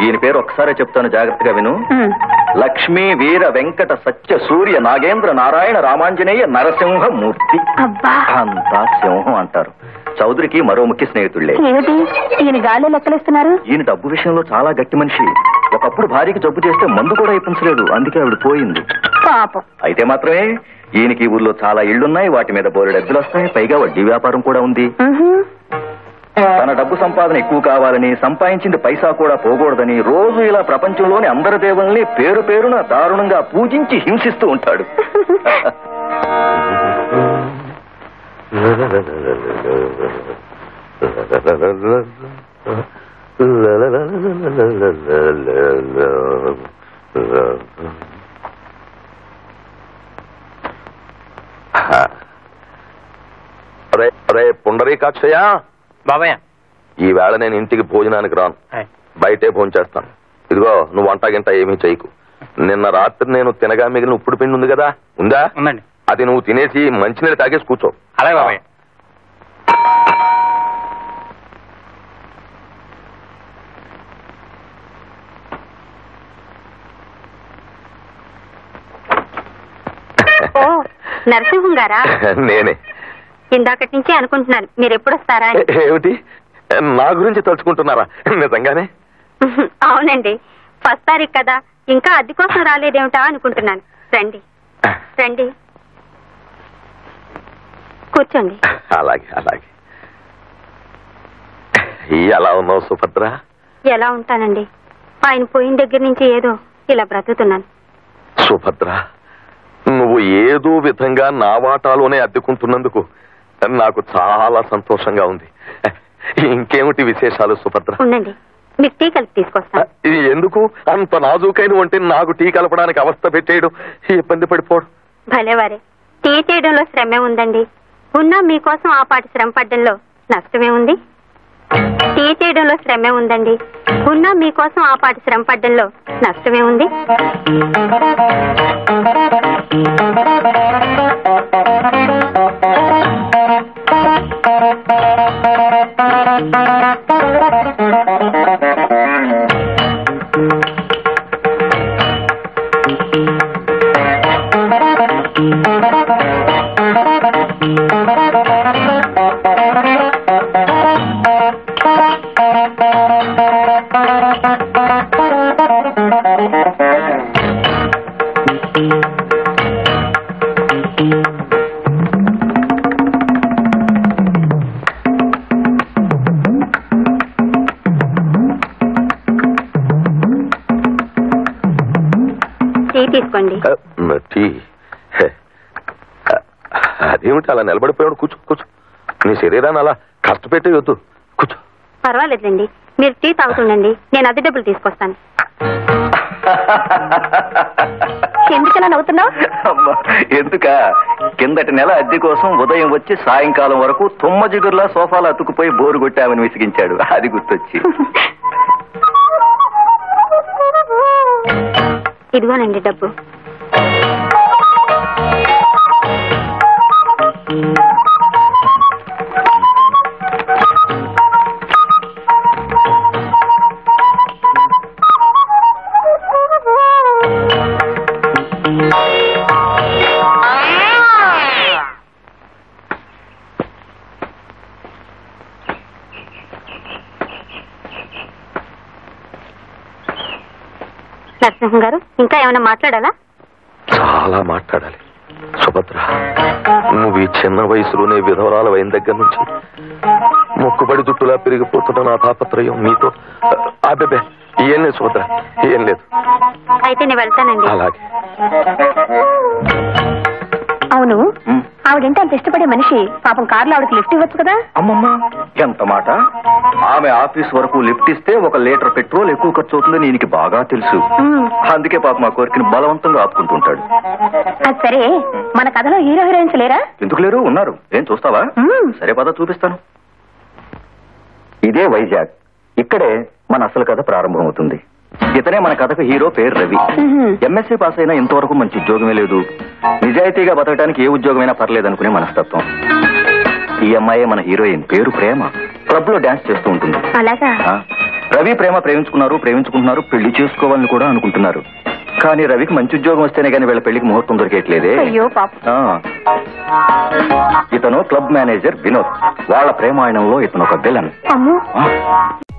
ఈయన పేరు ఒకసారి చెప్తాను జాగ్రత్తగా విను ఉమ్. లక్ష్మీ వీర వెంకట సత్య సూర్య నాగేంద్ర నారాయణ రామాంజనేయ నరసింహ మూర్తి అబ్బా అంతా సింహం అంటారు చౌదరికి మరో ముఖ్య స్నేహితుళ్లే ఏమిటి ఈయన గాల్లో లెక్కలేస్తున్నారు ఈయన డబ్బు విషయంలో చాలా గట్టి మనిషి ఒకప్పుడు భార్యకి జబ్బు చేస్తే మందు కూడా ఇప్పించలేదు అందుకే ఆవిడ పోయింది పాపం అయితే మాత్రమే ఈయనకి ఈ ఊర్లో చాలా ఇళ్లున్నాయి వాటి మీద బోరు డబ్బులు వస్తాయి పైగా వడ్డీ వ్యాపారం కూడా ఉంది ఉహు. తన డబ్బు సంపాదన ఎక్కువ కావాలని సంపాదించింది పైసా కూడా పోకూడదని రోజు ఇలా ప్రపంచంలోని అందరి దేవుల్ని పేరు పేరున దారుణంగా పూజించి హింసిస్తూ ఉంటాడు రే రే పుండరీకాక్షయ్య బాబాయ్ ఈ వేళ నేను ఇంటికి భోజనానికి రాను బయటే భోజనం చేస్తాను ఇదిగో నువ్వు వంట గింట ఏమీ చేయకు నిన్న రాత్రి నేను తినగా మిగిలిన ఉప్పుడు పిండి ఉంది కదా ఉందా ఉందండి అది నువ్వు తినేసి మంచినీళ్ళు తాగేసి కూర్చో అలాగే బాబాయ్ ఓ నరసింహం గారా నేనే ఇందాకటి నుంచి అనుకుంటున్నాను మీరు ఎప్పుడు వస్తారా అని ఏమిటి నా గురించి తలుచుకుంటున్నారా నిజంగానే అవునండి ఫస్ట్ తారీఖు కదా ఇంకా అద్దె కోసం రాలేదేమిటా అనుకుంటున్నాను రండి రండి కూర్చోండి అలాగే అలాగే ఎలా ఉన్నావు సుభద్ర ఎలా ఉంటానండి ఆయన పోయిన దగ్గర నుంచి ఏదో ఇలా బ్రతుకుతున్నాను సుభద్ర నువ్వు ఏదో విధంగా నా వాటాలోనే అద్దెకుంటున్నందుకు నాకు చాలా సంతోషంగా ఉంది ఇంకేమిటి విశేషాలు సుభద్ర ఉండండి మీకు టీ కలిపి తీసుకొస్తాను ఇది ఎందుకు అంత నాజూకైన వంటి నాకు టీ కలపడానికి అవస్థ పెట్టేయడం ఇబ్బంది పడిపోవడం భలేవారే టీ చేయడంలో శ్రమే ఉందండి ఉన్నా మీకోసం ఆ పాటి శ్రమ పడ్డంలో నష్టమే ఉంది టీ చేయడంలో శ్రమే ఉందండి ఉన్నా మీకోసం ఆ పాటి శ్రమ పడ్డంలో నష్టమే ఉంది టీ తీసుకోండి ఆ, టీ హే. అదేమిటి అలా నిలబడిపోయాడు కూర్చో కూర్చో నీ శరీరాన్ని అలా కష్టపెట్టే వద్దు కూర్చో పర్వాలేదండి మీరు టీ తాగుతుండండి నేను అద్దె డబ్బులు తీసుకొస్తాను ఎందుకలా నవ్వుతున్నావు అమ్మా, ఎందుక కిందటి నెల అద్దె కోసం ఉదయం వచ్చి సాయంకాలం వరకు తుమ్మ జిగురులా సోఫాలో అతుకుపోయి బోరు కొట్టామని విసిగించాడు అది గుర్తొచ్చి ఇదిగోనండి డబ్బు నరసింహం గారు ఇంకా ఏమైనా మాట్లాడాలా చాలా మాట్లాడాలి సుభద్ర నువ్వు ఈ చిన్న వయసులోనే విధవరాలు అయిన దగ్గర నుంచి మొక్కుబడి జుట్టులా పెరిగిపోతున్న నా తాపత్రయం నీతో అబ్బే ఏం లేదు సుభద్ర ఏం లేదు అయితే నేను వెళ్తానండి అలాగే అవును ఉమ్. ఆవిడంటే అంత ఇష్టపడే మనిషి పాపం కార్లో ఆవిడకి లిఫ్ట్ ఇవ్వచ్చు కదా అమ్మమ్మ ఎంత మాట ఆమె ఆఫీస్ వరకు లిఫ్ట్ ఇస్తే ఒక లీటర్ పెట్రోల్ ఎక్కువ ఖర్చు అవుతుందని ఈయనకి బాగా తెలుసు ఉమ్. అందుకే పాప మా కోరికని బలవంతంగా ఆపుకుంటుంటాడు అది సరే మన కథలో హీరో హీరోయిన్స్ లేరా ఎందుకు లేరు ఉన్నారు ఏం చూస్తావా మ్మ్. సరే పద చూపిస్తాను ఇదే వైజాగ్ ఇక్కడే మన అసలు కథ ప్రారంభమవుతుంది ఇతనే మన కథకు హీరో పేరు రవి మ్మ్. ఎంఎస్సీ పాస్ అయినా ఇంతవరకు మంచి ఉద్యోగమే లేదు నిజాయితీగా బతకడానికి ఏ ఉద్యోగమైనా పర్లేదనుకునే మనస్తత్వం ఈ అమ్మాయే మన హీరోయిన్ పేరు ప్రేమ క్లబ్ లో డాన్స్ చేస్తూ ఉంటుంది అలాగా ఆ, రవి ప్రేమ ప్రేమించుకున్నారు ప్రేమించుకుంటున్నారు పెళ్లి చేసుకోవాలని కూడా అనుకుంటున్నారు కానీ రవికి మంచి ఉద్యోగం వస్తేనే కానీ వీళ్ళ పెళ్లికి ముహూర్తం దొరికేట్లేదే అయ్యో పాప ఆ. ఇతను క్లబ్ మేనేజర్ వినోద్ వాళ్ళ ప్రేమాయణంలో ఇతను ఒక విలన్ అమ్మో ఆ.